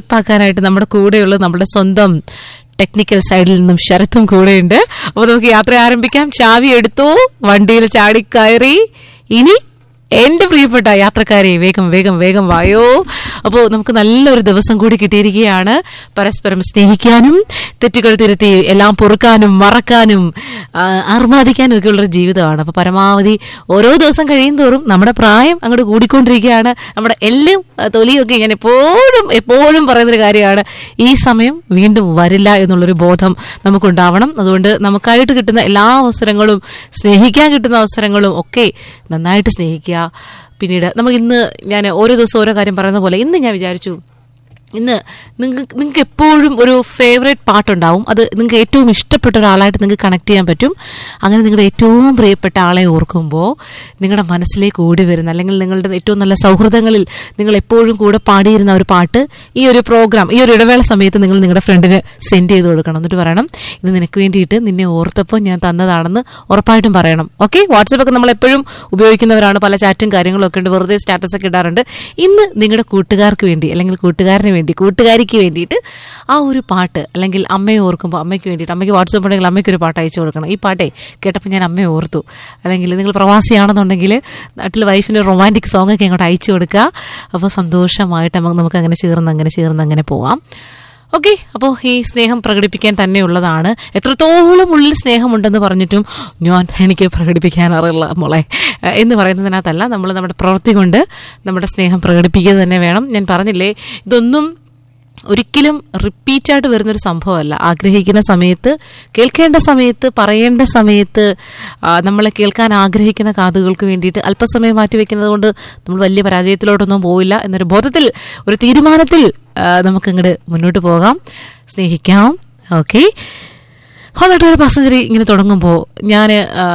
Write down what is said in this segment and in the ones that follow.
ripe ആക്കാനായിട്ട് നമ്മുടെ കൂടെയുള്ള നമ്മുടെ സ്വന്തം ടെക്നിക്കൽ സൈഡിൽ നിന്നും ശരത്തും കൂടെയുണ്ട് അപ്പോൾ നമുക്ക് യാത്ര ആരംഭിക്കാം ചാവി എടുത്തു വണ്ടിയിൽ ചാടിക്കയറി ഇനി എന്റെ പ്രിയപ്പെട്ട യാത്രക്കാരെ വേഗം വേഗം വേഗം വായോ അപ്പോൾ നമുക്ക് നല്ലൊരു ദിവസം കൂടി കിട്ടിയിരിക്കുകയാണ് പരസ്പരം സ്നേഹിക്കാനും തെറ്റുകൾ തിരുത്തി എല്ലാം പൊറുക്കാനും മറക്കാനും ആ, ആർമാദിക്കാനും ഒക്കെ ഉള്ളൊരു ജീവിതമാണ് അപ്പോൾ പരമാവധി ഓരോ ദിവസം കഴിയും തോറും നമ്മുടെ പ്രായം അങ്ങോട്ട് കൂടിക്കൊണ്ടിരിക്കുകയാണ് നമ്മുടെ എല്ലും ആ, തൊലിയും ഒക്കെ ഞാൻ എപ്പോഴും എപ്പോഴും പറയുന്നൊരു കാര്യമാണ് ഈ സമയം വീണ്ടും വരില്ല എന്നുള്ളൊരു ബോധം നമുക്കുണ്ടാവണം അതുകൊണ്ട് നമുക്കായിട്ട് കിട്ടുന്ന എല്ലാ അവസരങ്ങളും സ്നേഹിക്കാൻ കിട്ടുന്ന അവസരങ്ങളും ഒക്കെ നന്നായിട്ട് സ്നേഹിക്കുക പിന്നീട് നമുക്ക് ഇന്ന് ഞാൻ ഓരോ ദിവസം ഓരോ കാര്യം പറയുന്ന പോലെ ഇന്ന് ഞാൻ വിചാരിച്ചു ഇന്ന് നിങ്ങൾക്ക് നിങ്ങൾക്ക് എപ്പോഴും ഒരു ഫേവറേറ്റ് പാട്ടുണ്ടാവും അത് നിങ്ങൾക്ക് ഏറ്റവും ഇഷ്ടപ്പെട്ട ഒരാളായിട്ട് നിങ്ങൾക്ക് കണക്ട് ചെയ്യാൻ പറ്റും അങ്ങനെ നിങ്ങളുടെ ഏറ്റവും പ്രിയപ്പെട്ട ആളെ ഓർക്കുമ്പോൾ നിങ്ങളുടെ മനസ്സിലേക്ക് ഓടി വരുന്ന അല്ലെങ്കിൽ നിങ്ങളുടെ ഏറ്റവും നല്ല സൗഹൃദങ്ങളിൽ നിങ്ങൾ എപ്പോഴും കൂടെ പാടിയിരുന്ന ഒരു പാട്ട് ഈ ഒരു പ്രോഗ്രാം ഈ ഒരു ഇടവേള സമയത്ത് നിങ്ങൾ നിങ്ങളുടെ ഫ്രണ്ടിന് സെൻഡ് ചെയ്ത് കൊടുക്കണം എന്നിട്ട് പറയണം ഇത് നിനക്ക് വേണ്ടിയിട്ട് നിന്നെ ഓർത്തപ്പോൾ ഞാൻ തന്നതാണെന്ന് ഉറപ്പായിട്ടും പറയണം ഓക്കെ വാട്സപ്പ് ഒക്കെ നമ്മൾ എപ്പോഴും ഉപയോഗിക്കുന്നവരാണ് പല ചാറ്റും കാര്യങ്ങളും ഒക്കെ ഉണ്ട് വെറുതെ സ്റ്റാറ്റസ് ഒക്കെ ഇടാറുണ്ട് ഇന്ന് നിങ്ങളുടെ കൂട്ടുകാർക്ക് വേണ്ടി അല്ലെങ്കിൽ കൂട്ടുകാരന് വേണ്ടി കൂട്ടുകാരിക്ക് വേണ്ടിയിട്ട് ആ ഒരു പാട്ട് അല്ലെങ്കിൽ അമ്മയെ ഓർക്കുമ്പോൾ അമ്മയ്ക്ക് വേണ്ടിയിട്ട് അമ്മയ്ക്ക് വാട്സപ്പ് ഉണ്ടെങ്കിൽ അമ്മയ്ക്ക് ഒരു പാട്ട് അയച്ചു കൊടുക്കണം ഈ പാട്ടേ കേട്ടപ്പോൾ ഞാൻ അമ്മയെ ഓർത്തു അല്ലെങ്കിൽ നിങ്ങൾ പ്രവാസിയാണെന്നുണ്ടെങ്കിൽ നാട്ടിൽ വൈഫിന് റൊമാൻറ്റിക് സോങ് ഒക്കെ അങ്ങോട്ട് അയച്ചു കൊടുക്കുക അപ്പോൾ സന്തോഷമായിട്ട് നമുക്ക് നമുക്ക് അങ്ങനെ ചേർന്ന് അങ്ങനെ ചേർന്ന് അങ്ങനെ പോവാം ഓക്കെ അപ്പോൾ ഈ സ്നേഹം പ്രകടിപ്പിക്കാൻ തന്നെയുള്ളതാണ് എത്രത്തോളം ഉള്ളിൽ സ്നേഹമുണ്ടെന്ന് പറഞ്ഞിട്ടും ഞാൻ എനിക്ക് പ്രകടിപ്പിക്കാൻ അറിയില്ല മോളെ ഏഹ് എന്ന് പറയുന്നതിനകത്തല്ല നമ്മൾ നമ്മുടെ പ്രവൃത്തി കൊണ്ട് നമ്മുടെ സ്നേഹം പ്രകടിപ്പിക്കുക തന്നെ വേണം ഞാൻ പറഞ്ഞില്ലേ ഇതൊന്നും ഒരിക്കലും റിപ്പീറ്റായിട്ട് വരുന്നൊരു സംഭവമല്ല ആഗ്രഹിക്കുന്ന സമയത്ത് കേൾക്കേണ്ട സമയത്ത് പറയേണ്ട സമയത്ത് ആ, നമ്മളെ കേൾക്കാൻ ആഗ്രഹിക്കുന്ന കാതുകൾക്ക് വേണ്ടിയിട്ട് അല്പസമയം മാറ്റിവെക്കുന്നത് കൊണ്ട് നമ്മൾ വലിയ പരാജയത്തിലോട്ടൊന്നും പോവില്ല എന്നൊരു ബോധത്തിൽ ഒരു തീരുമാനത്തിൽ നമുക്ക് അങ്ങോട്ട് മുന്നോട്ട് പോകാം സ്നേഹിക്കാം ഓക്കെ ഹോളായിട്ട് ഒരു പാസഞ്ചർ ഇങ്ങനെ തുടങ്ങുമ്പോൾ ഞാൻ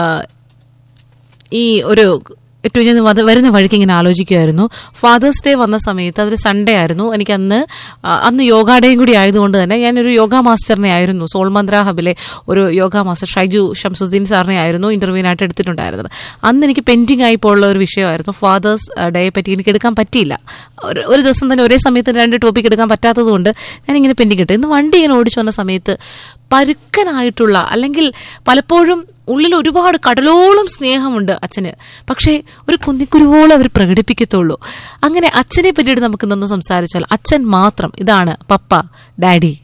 ഈ ഒരു ഏറ്റവും ഞാൻ വത- വരുന്ന വഴിക്ക് ഇങ്ങനെ ആലോചിക്കുമായിരുന്നു ഫാദേഴ്സ് ഡേ വന്ന സമയത്ത് അതൊരു സൺഡേ ആയിരുന്നു എനിക്ക് അന്ന് ആ, അന്ന് യോഗ ഡേയും കൂടി ആയതുകൊണ്ട് തന്നെ ഞാനൊരു യോഗ മാസ്റ്ററിനെ ആയിരുന്നു സോൾ മന്ത്ര ഹബിലെ ഒരു യോഗ മാസ്റ്റർ ഷൈജു ഷംസുദ്ദീൻ സാറിനെ ആയിരുന്നു ഇന്റർവ്യൂവിനായിട്ട് എടുത്തിട്ടുണ്ടായിരുന്നത് അന്ന് എനിക്ക് പെൻഡിങ് ആയി പോയുള്ള ഒരു വിഷയമായിരുന്നു ഫാദേഴ്സ് ഡേയെ പറ്റി എനിക്ക് എടുക്കാൻ പറ്റിയില്ല ഒരു ഒരു ദിവസം തന്നെ ഒരേ സമയത്ത് രണ്ട് ടോപ്പിക് എടുക്കാൻ പറ്റാത്തത് കൊണ്ട് ഞാനിങ്ങനെ പെൻഡിങ് ഇട്ടു ഇന്ന് വണ്ടി ഇങ്ങനെ ഓടിച്ചു വന്ന സമയത്ത് പരുക്കനായിട്ടുള്ള അല്ലെങ്കിൽ പലപ്പോഴും ഉള്ളിൽ ഒരുപാട് കടലോളം സ്നേഹമുണ്ട് അച്ഛന് പക്ഷേ ഒരു കുന്നിക്കുരുവോളം അവർ പ്രകടിപ്പിക്കത്തുള്ളൂ അങ്ങനെ അച്ഛനെ പറ്റിയിട്ട് നമുക്ക് നിന്ന് സംസാരിച്ചാൽ അച്ഛൻ മാത്രം ഇതാണ് പപ്പ ഡാഡി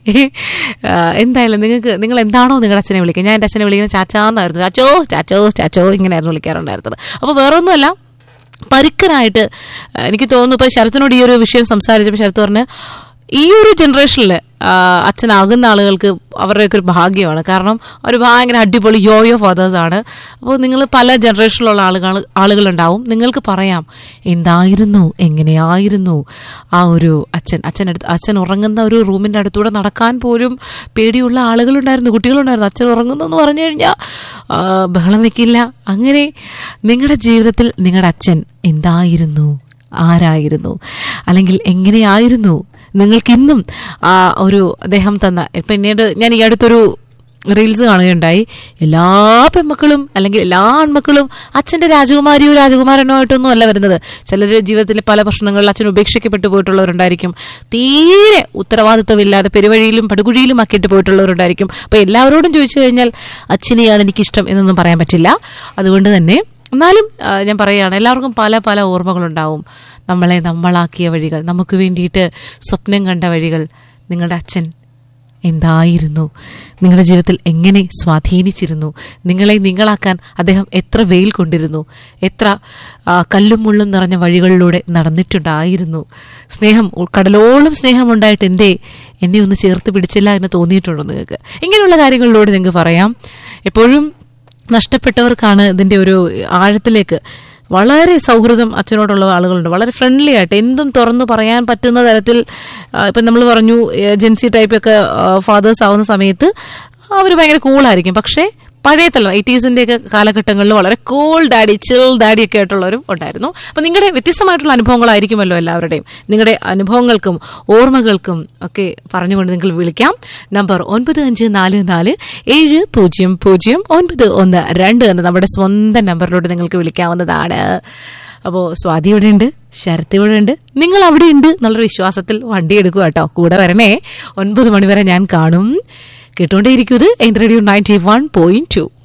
ആ, എന്തായാലും നിങ്ങൾക്ക് നിങ്ങൾ എന്താണോ നിങ്ങളുടെ അച്ഛനെ വിളിക്കുക ഞാൻ എൻ്റെ അച്ഛനെ വിളിക്കുന്നത് ചാച്ചാന്നായിരുന്നു ചാച്ചോ ചാച്ചോ ചാച്ചോ ഇങ്ങനെയായിരുന്നു വിളിക്കാറുണ്ടായിരുന്നത് അപ്പോൾ വേറൊന്നുമല്ല പരുക്കനായിട്ട് ആ, എനിക്ക് തോന്നുന്നു ഇപ്പൊ ശരത്തിനോട് ഈ ഒരു വിഷയം സംസാരിച്ചപ്പോൾ ശരത്ത് പറഞ്ഞ് ഈ ഒരു ജനറേഷനിൽ അച്ഛനാകുന്ന ആളുകൾക്ക് അവരുടെയൊക്കെ ഒരു ഭാഗ്യമാണ് കാരണം അവർ ഭയങ്കര അടിപൊളി യോയോ ഫാദേഴ്സ് ആണ് അപ്പോൾ നിങ്ങൾ പല ജനറേഷനിലുള്ള ആളുകൾ ആളുകളുണ്ടാവും നിങ്ങൾക്ക് പറയാം എന്തായിരുന്നു എങ്ങനെയായിരുന്നു ആ ഒരു അച്ഛൻ അച്ഛൻ അടുത്ത് അച്ഛൻ ഉറങ്ങുന്ന ഒരു റൂമിൻ്റെ അടുത്തൂടെ നടക്കാൻ പോലും പേടിയുള്ള ആളുകളുണ്ടായിരുന്നു കുട്ടികളുണ്ടായിരുന്നു അച്ഛൻ ഉറങ്ങുന്നു എന്ന് പറഞ്ഞു കഴിഞ്ഞാൽ ആ, ബഹളം വെക്കില്ല അങ്ങനെ നിങ്ങളുടെ ജീവിതത്തിൽ നിങ്ങളുടെ അച്ഛൻ എന്തായിരുന്നു ആരായിരുന്നു അല്ലെങ്കിൽ എങ്ങനെയായിരുന്നു നിങ്ങൾക്കിന്നും ആ ഒരു അദ്ദേഹം തന്ന പിന്നീട് ഞാൻ ഈ അടുത്തൊരു റീൽസ് കാണുകയുണ്ടായി എല്ലാ പെൺമക്കളും അല്ലെങ്കിൽ എല്ലാ ആൺമക്കളും അച്ഛന്റെ രാജകുമാരിയോ രാജകുമാരനോ ആയിട്ടൊന്നും അല്ല വരുന്നത് ചിലർ ജീവിതത്തിലെ പല പ്രശ്നങ്ങളിൽ അച്ഛൻ ഉപേക്ഷിക്കപ്പെട്ടു പോയിട്ടുള്ളവരുണ്ടായിരിക്കും തീരെ ഉത്തരവാദിത്വമില്ലാതെ പെരുവഴിയിലും പടുകുഴിയിലും ആക്കിയിട്ട് പോയിട്ടുള്ളവരുണ്ടായിരിക്കും അപ്പൊ എല്ലാവരോടും ചോദിച്ചു കഴിഞ്ഞാൽ അച്ഛനെയാണ് എനിക്കിഷ്ടം എന്നൊന്നും പറയാൻ പറ്റില്ല അതുകൊണ്ട് തന്നെ എന്നാലും ആ, ഞാൻ പറയുകയാണ് എല്ലാവർക്കും പല പല ഓർമ്മകളുണ്ടാവും നമ്മളെ നമ്മളാക്കിയ വഴികൾ നമുക്ക് വേണ്ടിയിട്ട് സ്വപ്നം കണ്ട വഴികൾ നിങ്ങളുടെ അച്ഛൻ എന്തായിരുന്നു നിങ്ങളുടെ ജീവിതത്തിൽ എങ്ങനെ സ്വാധീനിച്ചിരുന്നു നിങ്ങളെ നിങ്ങളാക്കാൻ അദ്ദേഹം എത്ര വെയിൽ കൊണ്ടിരുന്നു എത്ര ആ, കല്ലും മുള്ളും നിറഞ്ഞ വഴികളിലൂടെ നടന്നിട്ടുണ്ടായിരുന്നു സ്നേഹം ഉ- കടലോളം സ്നേഹമുണ്ടായിട്ട് എന്തേ എന്നെ ഒന്ന് ചേർത്ത് പിടിച്ചില്ല എന്ന് തോന്നിയിട്ടുണ്ടോ നിങ്ങൾക്ക് ഇങ്ങനെയുള്ള കാര്യങ്ങളിലൂടെ നിങ്ങൾക്ക് പറയാം എപ്പോഴും നഷ്ടപ്പെട്ടവർക്കാണ് ഇതിന്റെ ഒരു ആഴത്തിലേക്ക് വളരെ സൗഹൃദം അച്ഛനോടുള്ള ആളുകളുണ്ട് വളരെ ഫ്രണ്ട്ലി ആയിട്ട് എന്തും തുറന്നു പറയാൻ പറ്റുന്ന തരത്തിൽ ആ, ഇപ്പം നമ്മൾ പറഞ്ഞു ഏജൻസി ടൈപ്പൊക്കെ ഫാദേഴ്സ് ആവുന്ന സമയത്ത് അവർ ഭയങ്കര കൂളായിരിക്കും പക്ഷേ പഴയ തലം എയ്റ്റീസിന്റെ ഒക്കെ കാലഘട്ടങ്ങളിൽ വളരെ കൂൾ ഡാഡി ചിൽ ഡാഡി ഒക്കെ ആയിട്ടുള്ളവരും ഉണ്ടായിരുന്നു അപ്പൊ നിങ്ങളുടെ വ്യത്യസ്തമായിട്ടുള്ള അനുഭവങ്ങളായിരിക്കുമല്ലോ എല്ലാവരുടെയും നിങ്ങളുടെ അനുഭവങ്ങൾക്കും ഓർമ്മകൾക്കും ഒക്കെ പറഞ്ഞുകൊണ്ട് നിങ്ങൾ വിളിക്കാം നമ്പർ ഒൻപത് അഞ്ച് നാല് നാല് ഏഴ് പൂജ്യം പൂജ്യം ഒൻപത് ഒന്ന് രണ്ട് എന്ന നമ്മുടെ സ്വന്തം നമ്പറിലോട്ട് നിങ്ങൾക്ക് വിളിക്കാവുന്നതാണ് അപ്പോൾ സ്വാതി ഇവിടെ ഉണ്ട് ശരത്ത് ഇവിടെ ഉണ്ട് നിങ്ങൾ അവിടെ ഉണ്ട് എന്നുള്ളൊരു വിശ്വാസത്തിൽ വണ്ടി എടുക്കുക കേട്ടോ കൂടെ വരണേ ഒൻപത് മണിവരെ ഞാൻ കാണും കേട്ടുകൊണ്ടേയിരിക്കും ഇത് എൻ്റെ radio ninety one point to